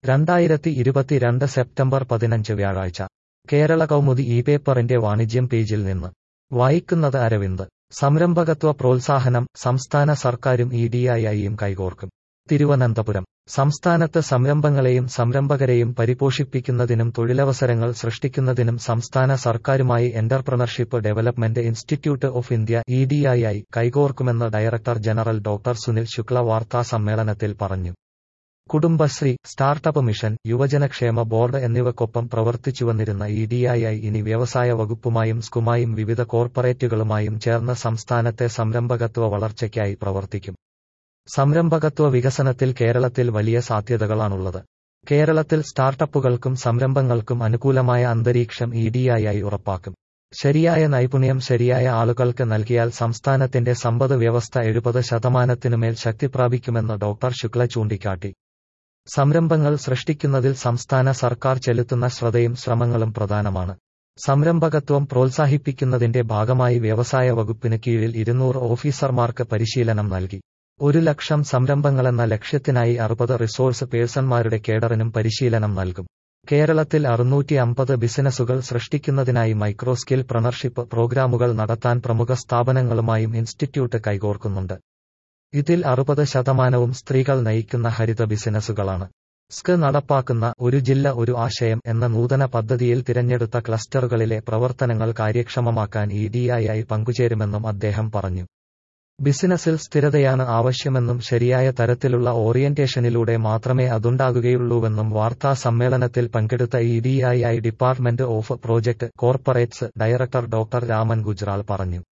രണ്ടായിരത്തി ഇരുപത്തിരണ്ട് സെപ്റ്റംബർ പതിനഞ്ച് വ്യാഴാഴ്ച കേരള കൗമുദി ഈ പേപ്പറിന്റെ വാണിജ്യം പേജിൽ നിന്ന് വായിക്കുന്നത് അരവിന്ദ് സംരംഭകത്വ പ്രോത്സാഹനം സംസ്ഥാന സർക്കാരും ഇ ഡിഐയും കൈകോർക്കും തിരുവനന്തപുരം സംസ്ഥാനത്ത് സംരംഭങ്ങളെയും സംരംഭകരെയും പരിപോഷിപ്പിക്കുന്നതിനും തൊഴിലവസരങ്ങൾ സൃഷ്ടിക്കുന്നതിനും സംസ്ഥാന സർക്കാരുമായി entrepreneurship development institute of India E D I കൈകോർക്കുമെന്ന് director general doctor Sunil Shukla വാർത്താ സമ്മേളനത്തിൽ പറഞ്ഞു കുടുംബശ്രീ സ്റ്റാർട്ടപ്പ് മിഷൻ യുവജനക്ഷേമ ബോർഡ് എന്നിവക്കൊപ്പം പ്രവർത്തിച്ചുവന്നിരുന്ന ഇ ഡിഐ ഇനി വ്യവസായ വകുപ്പുമായും സ്കുമായും വിവിധ കോർപ്പറേറ്റുകളുമായും ചേർന്ന് സംസ്ഥാനത്തെ സംരംഭകത്വ വളർച്ചയ്ക്കായി പ്രവർത്തിക്കും സംരംഭകത്വ വികസനത്തിൽ കേരളത്തിൽ വലിയ സാധ്യതകളാണുള്ളത് കേരളത്തിൽ സ്റ്റാർട്ടപ്പുകൾക്കും സംരംഭങ്ങൾക്കും അനുകൂലമായ അന്തരീക്ഷം ഇ ഡിഐ ഉറപ്പാക്കും ശരിയായ നൈപുണ്യം ശരിയായ ആളുകൾക്ക് നൽകിയാൽ സംസ്ഥാനത്തിന്റെ സമ്പദ് വ്യവസ്ഥ എഴുപത് ശതമാനത്തിനുമേൽ ശക്തി പ്രാപിക്കുമെന്ന് ഡോക്ടർ ശുക്ല ചൂണ്ടിക്കാട്ടി സംരംഭങ്ങൾ സൃഷ്ടിക്കുന്നതിൽ സംസ്ഥാന സർക്കാർ ചെലുത്തുന്ന ശ്രദ്ധയും ശ്രമങ്ങളും പ്രധാനമാണ് സംരംഭകത്വം പ്രോത്സാഹിപ്പിക്കുന്നതിന്റെ ഭാഗമായി വ്യവസായ വകുപ്പിന് കീഴിൽ ഇരുന്നൂറ് ഓഫീസർമാർക്ക് പരിശീലനം നൽകി ഒരു ലക്ഷം സംരംഭങ്ങളെന്ന ലക്ഷ്യത്തിനായി അറുപത് റിസോഴ്സ് പേഴ്സൺമാരുടെ കേഡറിനും പരിശീലനം നൽകും കേരളത്തിൽ അറുന്നൂറ്റി അമ്പത് ബിസിനസ്സുകൾ സൃഷ്ടിക്കുന്നതിനായി മൈക്രോ സ്കിൽ പ്രണർഷിപ്പ് പ്രോഗ്രാമുകൾ നടത്താൻ പ്രമുഖ സ്ഥാപനങ്ങളുമായും ഇൻസ്റ്റിറ്റ്യൂട്ട് കൈകോർക്കുന്നുണ്ട് ഇതിൽ അറുപത് ശതമാനവും സ്ത്രീകൾ നയിക്കുന്ന ഹരിത ബിസിനസ്സുകളാണ് സ്ക് നടപ്പാക്കുന്ന ഒരു ജില്ല ഒരു ആശയം എന്ന നൂതന പദ്ധതിയിൽ തിരഞ്ഞെടുത്ത ക്ലസ്റ്ററുകളിലെ പ്രവർത്തനങ്ങൾ കാര്യക്ഷമമാക്കാൻ ഇ ഡിഐ പങ്കുചേരുമെന്നും അദ്ദേഹം പറഞ്ഞു ബിസിനസ്സിൽ സ്ഥിരതയാണ് ആവശ്യമെന്നും ശരിയായ തരത്തിലുള്ള ഓറിയന്റേഷനിലൂടെ മാത്രമേ അതുണ്ടാകുകയുള്ളൂവെന്നും വാർത്താ സമ്മേളനത്തിൽ പങ്കെടുത്ത E D I department of project corporates director doctor Raman Gujral പറഞ്ഞു